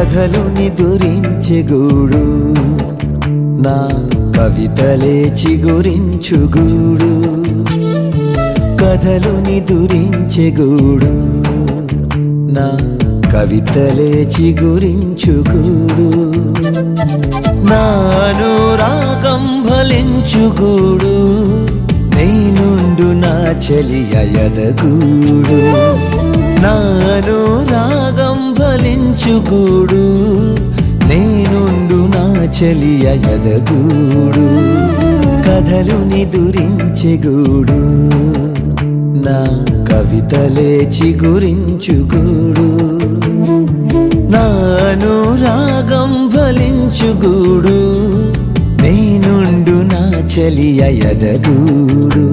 కథలు నిదురించే గూడు నా కవితలే చిగురించు గూడు కథలు నిదురించే గూడు నా కవితలే చిగురించు గూడు నాను రాగం ఫలించు గూడు నేనుండు నా చెలియ ఎదగూడు నాను రాగం ఫలించు గూడు నేనుండు నా చెలియ ఎదగూడు కథలు నిదురించే గూడు నా కవితలే చిగురించు గూడు నాను రాగం ఫలించు గూడు నేనుండు నా చెలియ ఎదగూడు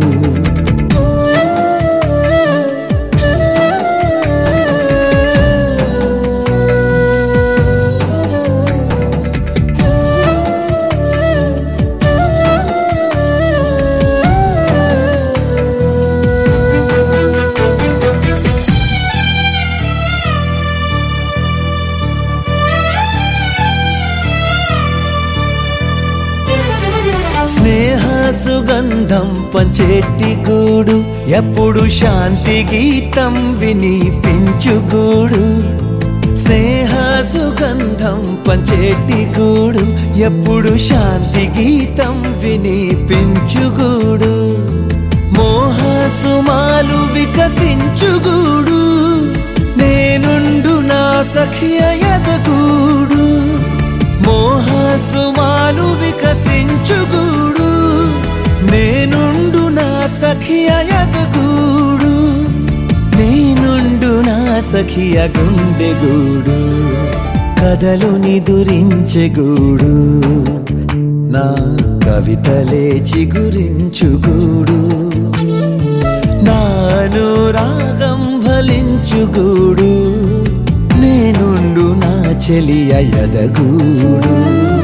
స్నేహ సుగంధం పంచేటి గూడు ఎప్పుడు శాంతి గీతం వినిపించు గూడు స్నేహ సుగంధం పంచేటి గూడు ఎప్పుడు శాంతి గీతం వినిపించు గూడు మోహ సుమాలు వికసించు గూడు నేనుండు నా సఖియ ఎదగూడు మోహ సుమాలు వికసించుగూడు నేనుండు నా సఖియ ఎదగూడు నేనుండు నా సఖియ గుండెగూడు కథలు నిదురించెగూడు నా కవితలే చిగురించుగూడు నాను రాగం ఫలించుగూడు నేనుండు నా చెలియ ఎదగూడు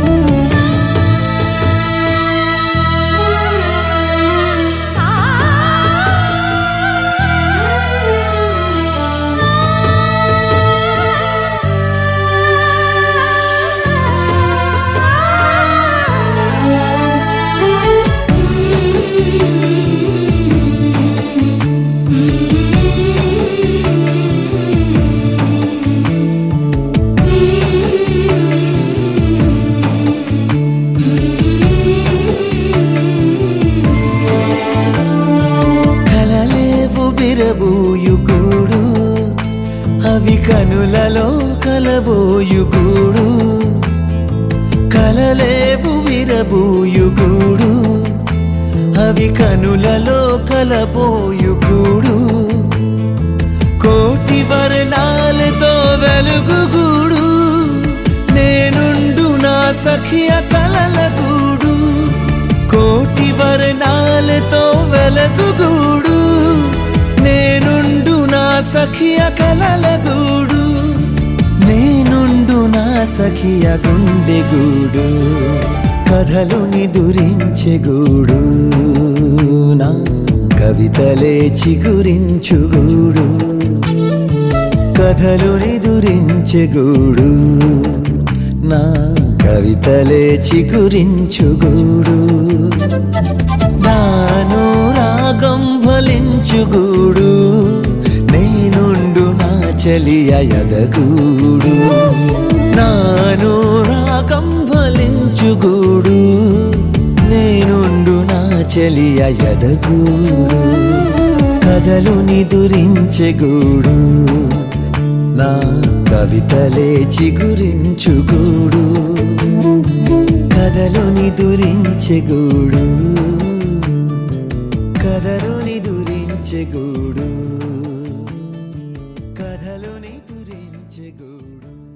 కలలేవు బిరబూయుగూడు అవి కనులలో కలబోయుగూడు కలలేవు విరబూయుగూడు అవి కనులలో కలబోయుగూడు కోటి వర్ణాలతో వెలుగుగూడు నేనుండు నా సఖియ కలల గూడు కోటి వర్ణాలతో వెలగుగూడు నేనుండు నా సఖియ కలల గూడు నేనుండు నా సఖియ గుండెగూడు కథలు నిదురించే గూడు నా కవితలే చిగురించుగూడు కథలు నిదురించే గూడు నా కవితలే చిగురించుగూడు నాను రాగం ఫలించుగూడు నేనుండు నా చెలియ ఎదగూడు నాను రాగం ఫలించుగూడు నేనుండు నా చెలియ ఎదగూడు కథలు నిదురించెగూడు నా కవితలే చిగురించుగూడు కథలు నిదురించెగూడు కథలు నిదురించెగూడు కథలు నిదురించెగూడు